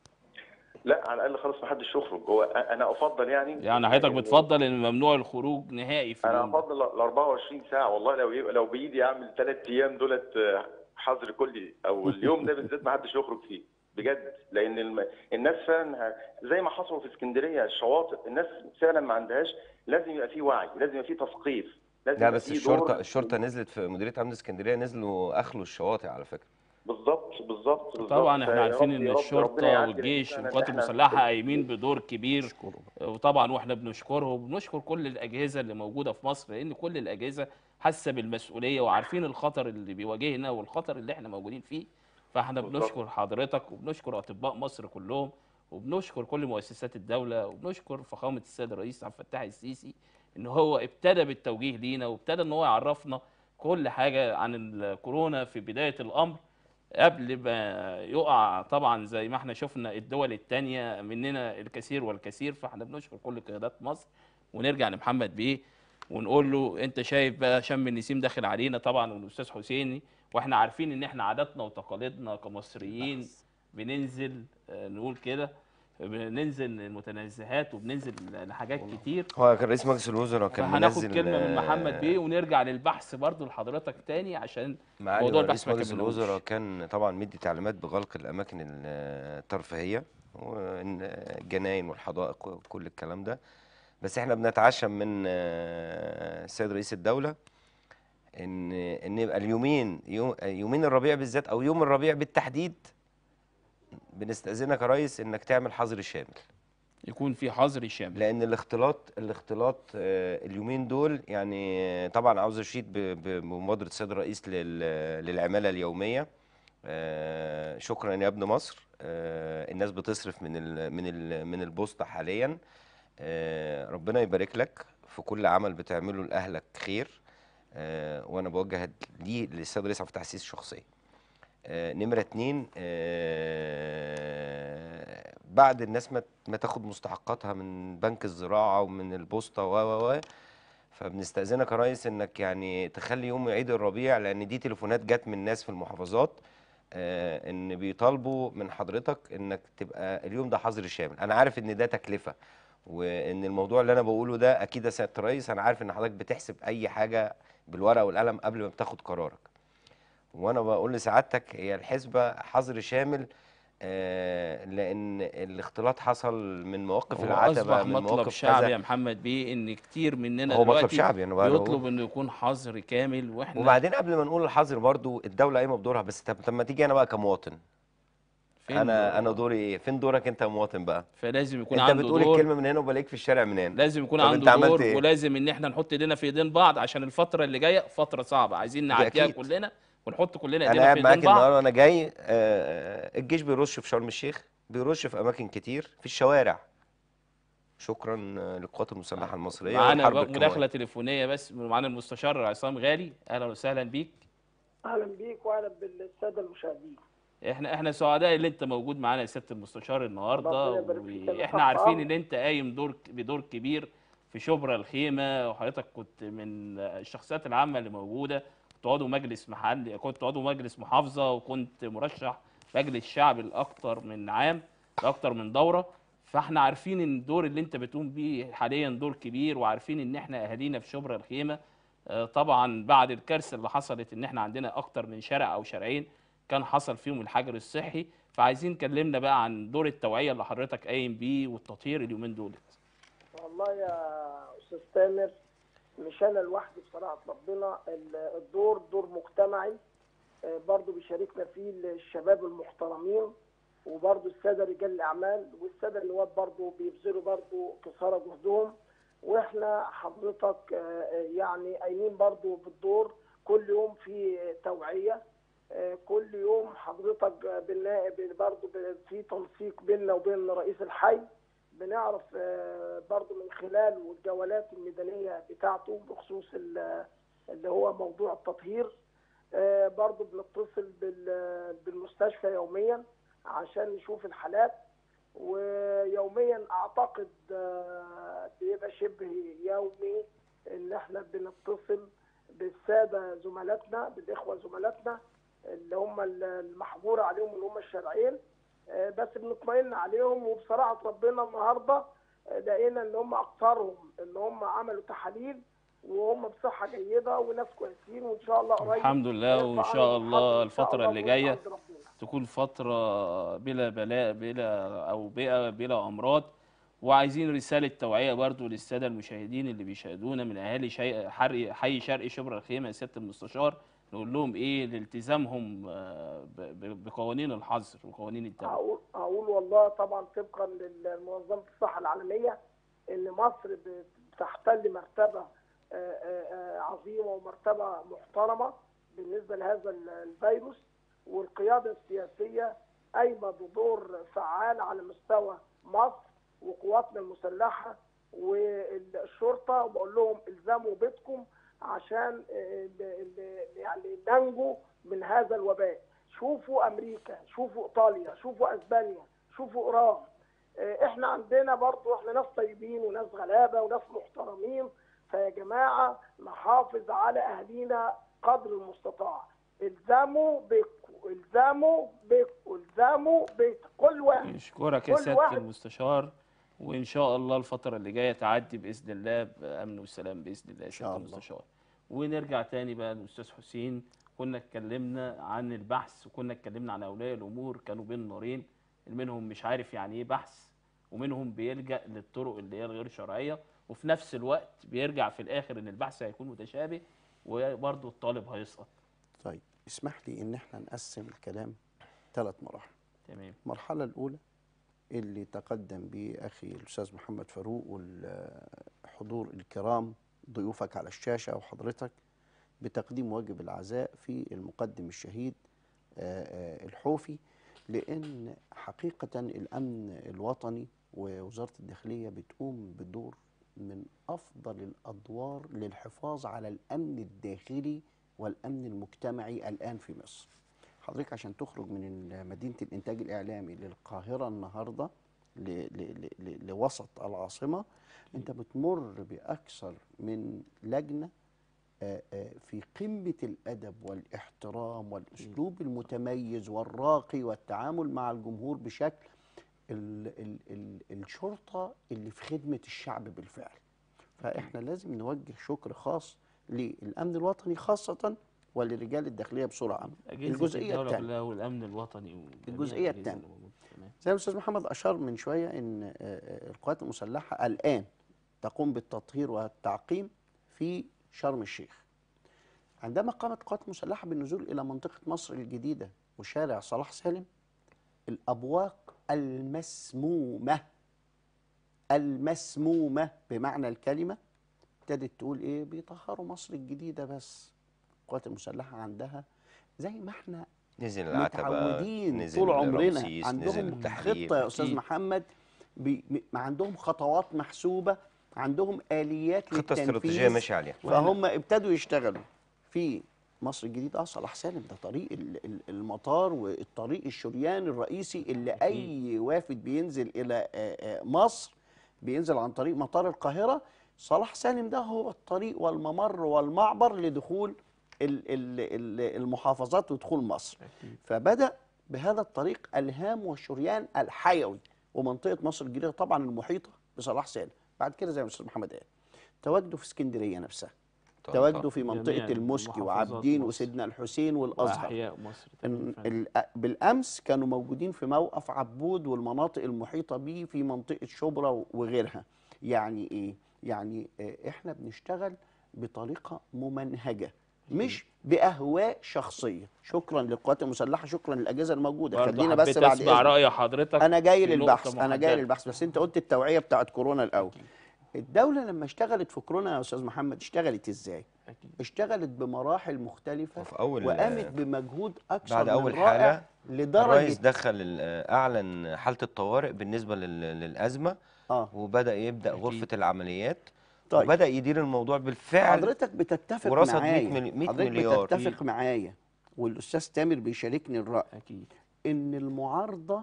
لا على الاقل خالص ما حدش يخرج هو انا افضل يعني يعني حضرتك بتفضل ان ممنوع الخروج نهائي في انا اليوم ده افضل ال 24 ساعه والله لو يبقى لو بايدي اعمل ثلاث ايام دولت آه، حظر كلي او اليوم ده بالذات ما حدش يخرج فيه بجد لان الم... الناس فعلا ه- زي ما حصل في اسكندريه الشواطئ الناس فعلا ما عندهاش لازم يبقى في وعي لازم يبقى في تثقيف لازم لا يبقى بس في الشرطه دور- الشرطه نزلت في مديريه امن اسكندريه نزلوا اخلوا الشواطئ على فكره بالظبط بالظبط بالظبط. طبعا احنا فيا عارفين رب- ان يا رب ربنا الشرطه يعدي والجيش الإنسان والقوات اللي إحنا- المسلحه قايمين بدور كبير وطبعا واحنا بنشكرهم وبنشكر كل الاجهزه اللي موجوده في مصر لان كل الاجهزه حاسه بالمسؤوليه وعارفين الخطر اللي بيواجهنا والخطر اللي احنا موجودين فيه فاحنا بالظبط. بنشكر حضرتك وبنشكر اطباء مصر كلهم وبنشكر كل مؤسسات الدوله وبنشكر فخامه السيد الرئيس عبد الفتاح السيسي ان هو ابتدى بالتوجيه لينا وابتدى ان هو يعرفنا كل حاجه عن الكورونا في بدايه الامر قبل ما يقع طبعا زي ما احنا شفنا الدول التانية مننا الكثير والكثير فاحنا بنشكر كل قيادات مصر ونرجع لمحمد بيه ونقول له انت شايف بقى شم النسيم داخل علينا طبعا والاستاذ حسيني واحنا عارفين ان احنا عاداتنا وتقاليدنا كمصريين بننزل آه، نقول كده بننزل المتنزهات وبننزل لحاجات كتير هو كان رئيس مجلس الوزراء كان فهناخد منزل كلمه من آه، محمد بيه ونرجع للبحث برضو لحضرتك تاني عشان معالي موضوع رئيس البحث ما مجلس كملوش. الوزراء كان طبعا مدي تعليمات بغلق الاماكن ال- الترفيهيه والجناين والحدائق وكل الكلام ده بس احنا بنتعشم من آه، السيد رئيس الدوله ان ان يبقى اليومين يوم- يومين الربيع بالذات او يوم الربيع بالتحديد بنستأذنك يا ريس انك تعمل حظر شامل يكون في حظر شامل لان الاختلاط الاختلاط آه، اليومين دول يعني آه، طبعا عاوز اشيد ب- ب- بمبادره السيد الرئيس لل- للعماله اليوميه آه، شكرا يا ابن مصر آه، الناس بتصرف من ال من ال من البوسطه حاليا آه، ربنا يبارك لك في كل عمل بتعمله لاهلك خير آه، وانا بوجه دي للسيد الرئيس عبد الفتاح السيسي شخصيا آه، نمرة اتنين آه، بعد الناس ما ما تاخد مستحقاتها من بنك الزراعة ومن البوسطة و و و فبنستأذنك يا ريس انك يعني تخلي يوم عيد الربيع لان دي تليفونات جت من ناس في المحافظات آه، ان بيطالبوا من حضرتك انك تبقى اليوم ده حظر شامل انا عارف ان ده تكلفة وان الموضوع اللي انا بقوله ده اكيد يا سيادة الرئيس انا عارف ان حضرتك بتحسب اي حاجة بالورقة والقلم قبل ما بتاخد قرارك وانا بقول لسعادتك هي الحسبه حظر شامل آه، لان الاختلاط حصل من مواقف هو العتبه اصبح من مطلب مواقف شعبي كذا يا محمد بيه ان كتير مننا هو مطلب دلوقتي شعبي انا بقى بقول. بيطلب انه يكون حظر كامل واحنا وبعدين قبل ما نقول الحظر برضو الدوله قايمه بدورها بس طب طب ما تيجي انا بقى كمواطن فين انا انا دوري ايه فين دورك انت كمواطن بقى فلازم يكون انت عنده بتقول دور الكلمه من هنا وبلاقيك في الشارع من هنا لازم يكون طب انت عنده عملت دور ايه؟ ولازم ان احنا نحط ايدينا في ايدين بعض عشان الفتره اللي جايه فتره صعبه عايزين نعديها أكيد. كلنا ونحط كلنا انا ايدينا قاعد في معاك ايدين بعض النهارده وانا جاي آه، الجيش بيرش في شرم الشيخ بيرش في اماكن كتير في الشوارع شكرا آه، للقوات المسلحه المصريه معانا والحرب بقى الكيماوية. مداخله تليفونيه بس معانا المستشار عصام غالي اهلا وسهلا بيك اهلا بيك واهلا بالساده المشاهدين احنا احنا سعداء ان انت موجود معانا يا سياده المستشار النهارده ربنا يبارك فيك يا واحنا دكتور عارفين عمرو. ان انت قايم دور بدور كبير في شبرا الخيمه وحضرتك كنت من الشخصيات العامه اللي موجوده كنت عضو مجلس محلي كنت عضو مجلس محافظه وكنت مرشح مجلس شعب لاكثر من عام لاكثر من دوره فاحنا عارفين ان الدور اللي انت بتقوم بيه حاليا دور كبير وعارفين ان احنا اهالينا في شبرا الخيمه آه، طبعا بعد الكارثه اللي حصلت ان احنا عندنا اكتر من شارع او شارعين كان حصل فيهم الحجر الصحي فعايزين كلمنا بقى عن دور التوعيه اللي حضرتك قايم بيه والتطهير اليومين دول والله يا استاذ تامر مش انا لوحدي بصراحه ربنا ال- الدور دور مجتمعي آه، برضو بيشاركنا فيه الشباب المحترمين وبرضو الساده رجال الاعمال والساده النواب برضو بيبذلوا برضو قصارى جهدهم واحنا حضرتك آه، آه، يعني قايمين برضو بالدور كل يوم في توعيه آه، كل يوم حضرتك آه، بنلاقي برضو في تنسيق بيننا وبين رئيس الحي بنعرف آه، برضو من خلال الجولات الميدانية بتاعته بخصوص ال- اللي هو موضوع التطهير آه، برضو بنتصل بال- بالمستشفى يوميا عشان نشوف الحالات ويوميا اعتقد آه، بيبقى شبه يومي ان احنا بنتصل بالساده زملاتنا بالاخوه زملاتنا اللي هم المحظور عليهم اللي هم الشرعين آه، بس بنطمئن عليهم وبصراحه ربنا النهارده آه، لقينا ان هم اكثرهم ان هم عملوا تحاليل وهم بصحه جيده وناس كويسين وان شاء الله قريب الحمد لله نرفع وان شاء عنهم الله الحظر إن شاء الفتره الله اللي من جايه عند ربنا. تكون فتره بلا بلاء بلا او بلا بلا امراض وعايزين رساله توعيه برضو للساده المشاهدين اللي بيشاهدونا من اهالي شي- حري حي شرقي شبرا الخيمه يا سياده المستشار نقول لهم ايه لالتزامهم آه، ب- ب- بقوانين الحظر وقوانين الدوله هقول هقول والله طبعا طبقا لمنظمه الصحه العالميه ان مصر بتحتل مرتبه آه، آه، آه، عظيمه ومرتبه محترمه بالنسبه لهذا ال- الفيروس والقياده السياسيه قايمه بدور فعال على مستوى مصر وقواتنا المسلحه والشرطه وبقول لهم الزموا بيتكم عشان آه، ال- ال- يعني ننجو من هذا الوباء شوفوا امريكا شوفوا ايطاليا شوفوا اسبانيا شوفوا ايران آه، احنا عندنا برضو احنا ناس طيبين وناس غلابه وناس محترمين فيا جماعه نحافظ على اهالينا قدر المستطاع الزموا بيتكم الزموا بيتكم الزموا بيتكم كل واحد نشكرك يا كل سياده واحد- المستشار وان شاء الله الفتره اللي جايه تعدي باذن الله بامن وسلام باذن الله يا شاء سياده الله. المستشار ونرجع تاني بقى للاستاذ حسين كنا اتكلمنا عن البحث وكنا اتكلمنا عن اولياء الامور كانوا بين نارين منهم مش عارف يعني ايه بحث ومنهم بيلجا للطرق اللي هي الغير شرعيه وفي نفس الوقت بيرجع في الاخر ان البحث هيكون متشابه وبرضه الطالب هيسقط طيب اسمح لي ان احنا نقسم الكلام ثلاث مراحل تمام المرحلة الأولى اللي تقدم به أخي الأستاذ محمد فاروق والحضور الكرام ضيوفك على الشاشة وحضرتك بتقديم واجب العزاء في المقدم الشهيد آه، آه، الحوفي لأن حقيقة الأمن الوطني ووزارة الداخلية بتقوم بدور من أفضل الأدوار للحفاظ على الأمن الداخلي والأمن المجتمعي الآن في مصر حضرتك عشان تخرج من ال- مدينة الإنتاج الإعلامي للقاهرة النهاردة ل- ل- ل- ل- لوسط العاصمة أنت بتمر بأكثر من لجنة آه، آه، في قمة الأدب والاحترام والأسلوب المتميز والراقي والتعامل مع الجمهور بشكل ال ال ال الشرطة اللي في خدمة الشعب بالفعل فإحنا لازم نوجه شكر خاص للأمن الوطني خاصة ولرجال الداخلية بصورة عامة اجهزه الجزئية الدوله الثانية كلها والامن الوطني وجميع الجزئية الأجهزة التانية. اللي موجودة. تمام زي ما الاستاذ محمد اشار من شويه ان آه، آه، القوات المسلحه الان تقوم بالتطهير والتعقيم في شرم الشيخ. عندما قامت القوات المسلحه بالنزول الى منطقه مصر الجديده وشارع صلاح سالم الابواق المسمومه المسمومه بمعنى الكلمه ابتدت تقول ايه بيطهروا مصر الجديده بس القوات المسلحه عندها زي ما احنا نزل العتبة متعودين نزل طول عمرنا رمسيس نزل عندهم التحرير خطه يا استاذ أكيد. محمد بي م- ما عندهم خطوات محسوبه عندهم اليات خطة استراتيجية للتنفيذ ماشي عليها فهم ابتدوا يشتغلوا في مصر الجديدة اه صلاح سالم ده طريق ال- ال- المطار والطريق الشريان الرئيسي اللي اي وافد بينزل الى آه، آه، مصر بينزل عن طريق مطار القاهرة صلاح سالم ده هو الطريق والممر والمعبر لدخول ال- ال- ال- المحافظات ودخول مصر فبدأ بهذا الطريق الهام والشريان الحيوي ومنطقة مصر الجديدة طبعا المحيطة بصلاح سالم بعد كده زي ما الأستاذ محمد قال تواجده في اسكندرية نفسها طنطا. تواجده في منطقة جميع المسكي محافظات وعابدين مصر. وسيدنا الحسين والأزهر واحياء مصر إن- تمام فندم. ال- بالامس كانوا موجودين في موقف عبود والمناطق المحيطه به في منطقه شبرا وغيرها يعني ايه يعني آه، احنا بنشتغل بطريقه ممنهجه مش باهواء شخصيه شكرا للقوات المسلحه شكرا للاجهزه الموجوده برضه خلينا بس حبيت بعد اسمع إذنك. راي حضرتك انا جاي في للبحث نقطة انا جاي محددة. للبحث بس انت قلت التوعيه بتاعت كورونا الاول الدوله لما اشتغلت في كورونا يا استاذ محمد اشتغلت ازاي أكيد. اشتغلت بمراحل مختلفه وفي أول- وقامت بمجهود اكثر بعد من أول رائع حالة لدرجه الرئيس دخل ال- اعلن حاله الطوارئ بالنسبه لل- للازمه اه وبدا يبدا أكيد. غرفه العمليات طيب. وبدا يدير الموضوع بالفعل حضرتك بتتفق ورصد 100 معايا ملي- 100 حضرتك مليار. بتتفق معايا والاستاذ تامر بيشاركني الراي اكيد ان المعارضه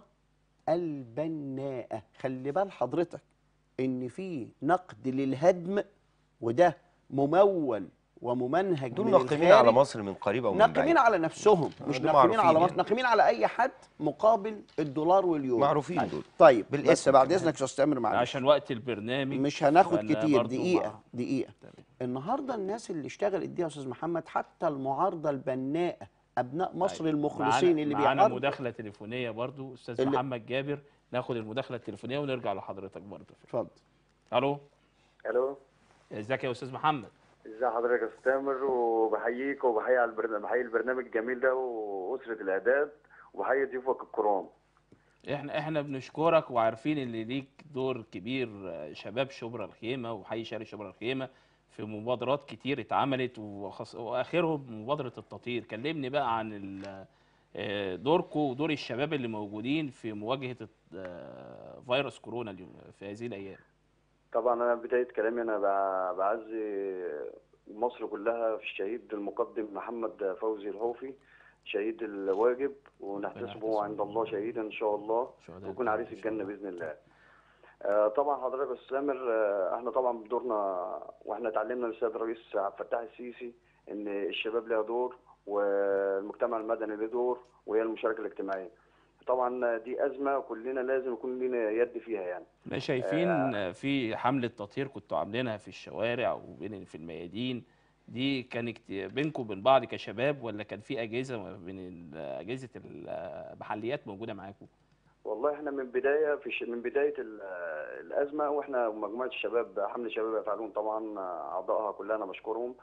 البناءه خلي بال حضرتك ان في نقد للهدم وده ممول وممنهج دول من ناقمين الخارج. على مصر من قريب او من ناقمين بعيد على نفسهم مش دول ناقمين على معروفين مصر يعني. ناقمين على اي حد مقابل الدولار واليورو معروفين دول طيب بس بالاسم بعد كمان. اذنك يا استاذ تامر معلش عشان وقت البرنامج مش هناخد فأنا كتير برضو دقيقة مع- دقيقة تمام. النهاردة الناس اللي اشتغلت دي يا أستاذ محمد حتى المعارضة البناءة أبناء مصر أيوة. المخلصين معانا- اللي معانا بيعارضوا مداخله تليفونيه برضو استاذ اللي- محمد جابر ناخد المداخله التليفونيه ونرجع لحضرتك برضو اتفضل الو الو ازيك يا استاذ محمد ازي حضرتك يا استاذ تامر وبحييك وبحيي على البرنامج بحيي البرنامج الجميل ده واسره الاعداد وبحيي ضيوفك الكرام احنا احنا بنشكرك وعارفين ان ليك دور كبير آه، شباب شبرا الخيمه وحي شارع شبرا الخيمه في مبادرات كتير اتعملت وخص... واخرهم مبادره التطهير كلمني بقى عن ال- آه، دوركم ودور الشباب اللي موجودين في مواجهه الت- آه، فيروس كورونا اليوم في هذه الايام طبعا انا بدايه كلامي انا بع- بعزي مصر كلها في الشهيد المقدم محمد فوزي الهوفي شهيد الواجب ونحتسبه يحتسبه. عند الله شهيدا ان شاء الله شهداء ويكون الجنة عريس إن شاء الجنه الله. باذن الله آه، طبعا حضرتك يا استاذ سامر آه، احنا طبعا بدورنا واحنا اتعلمنا من السيد الرئيس عبد الفتاح السيسي ان الشباب لها دور والمجتمع المدني له دور وهي المشاركه الاجتماعيه طبعا دي ازمه كلنا لازم يكون لنا يد فيها يعني احنا شايفين في حملة تطهير كنتوا عاملينها في الشوارع وبين في الميادين دي كانت بينكم وبين بعض كشباب ولا كان في اجهزه من ال- اجهزه المحليات موجوده معاكم؟ والله احنا من بدايه في ش... من بدايه ال- الازمه واحنا مجموعه الشباب حمله شباب يفعلون طبعا اعضائها كلها انا بشكرهم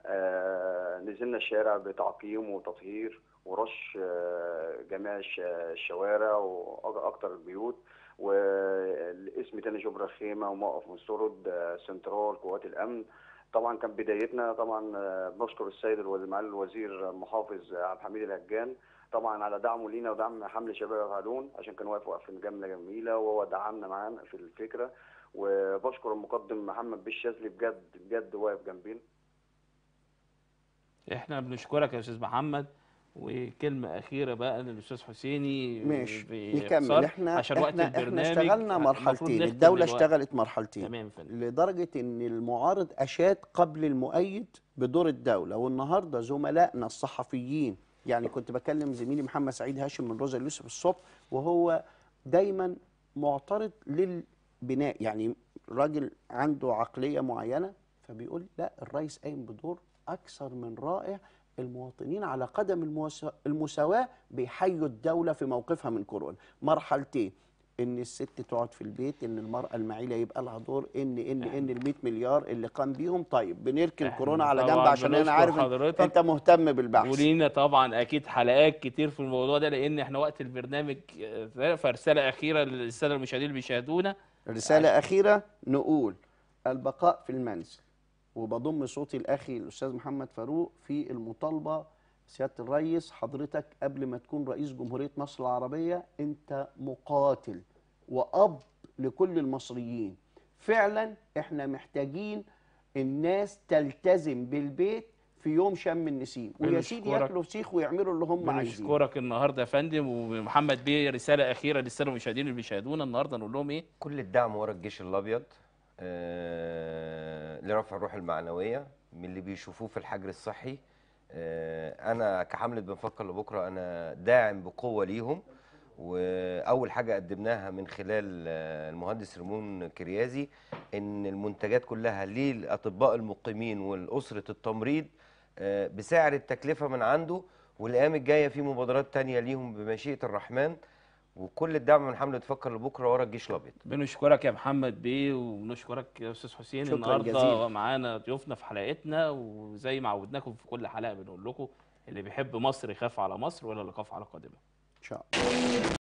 آه نزلنا الشارع بتعقيم وتطهير ورش آه جميع الش- الشوارع واكثر البيوت والاسم تاني شبرا الخيمه وموقف مسترد آه سنترال قوات الامن طبعا كان بدايتنا طبعا آه، بنشكر السيد الوزير معالي الوزير المحافظ عبد الحميد الهجان طبعا على دعمه لينا ودعم حمل شباب يفعلون عشان كان واقف وقفه جامده جميله وهو دعمنا معانا في الفكره وبشكر المقدم محمد بالشاذلي بجد بجد واقف جنبينا احنا بنشكرك يا استاذ محمد وكلمه اخيره بقى للاستاذ حسيني ماشي باختصار نكمل احنا عشان وقت احنا, البرنامج احنا اشتغلنا المفروض مرحلتين نختم الدولة دلوقتي. اشتغلت مرحلتين تمام يا فندم لدرجة ان المعارض اشاد قبل المؤيد بدور الدولة والنهاردة زملائنا الصحفيين يعني كنت بكلم زميلي محمد سعيد هاشم من روزا اليوسف الصبح وهو دايما معترض للبناء يعني راجل عنده عقلية معينة فبيقول لا الرئيس قايم بدور أكثر من رائع المواطنين على قدم الموسا- المساواة بيحيوا الدولة في موقفها من كورونا مرحلتين ان الست تقعد في البيت ان المرأة المعيلة يبقى لها دور ان ان ان ال 100 مليار اللي قام بيهم طيب بنركن إحنا كورونا على جنب طبعاً عشان انا بنشكر عارف إن حضرتك. انت مهتم بالبحث ولينا طبعا اكيد حلقات كتير في الموضوع ده لان احنا وقت البرنامج آه، فرساله اخيره للساده المشاهدين اللي بيشاهدونا رسالة أخيرة نقول البقاء في المنزل وبضم صوتي الأخي الأستاذ محمد فاروق في المطالبة سيادة الرئيس حضرتك قبل ما تكون رئيس جمهورية مصر العربية أنت مقاتل وأب لكل المصريين فعلا احنا محتاجين الناس تلتزم بالبيت في يوم شم النسيم ويا سيدي بنشكرك. ياكلوا فسيخ ويعملوا اللي هم عايزينه بنشكرك النهارده يا فندم ومحمد بيه رساله اخيره للساده المشاهدين اللي بيشاهدونا النهارده نقول لهم ايه؟ كل الدعم ورا الجيش الابيض آه، لرفع الروح المعنويه من اللي بيشوفوه في الحجر الصحي آه، انا كحمله بنفكر لبكره انا داعم بقوه ليهم واول حاجه قدمناها من خلال آه، المهندس ريمون كريازي ان المنتجات كلها للاطباء المقيمين والاسره التمريض آه، بسعر التكلفه من عنده والايام الجايه في مبادرات تانية ليهم بمشيئه الرحمن وكل الدعم من حمله تفكر لبكره ورا الجيش الابيض بنشكرك يا محمد بيه ونشكرك يا استاذ حسين شكراً النهارده جزيلاً. معانا ضيوفنا في حلقتنا وزي ما عودناكم في كل حلقه بنقول لكم اللي بيحب مصر يخاف على مصر ولا اللي يخاف على قادمه ان شاء الله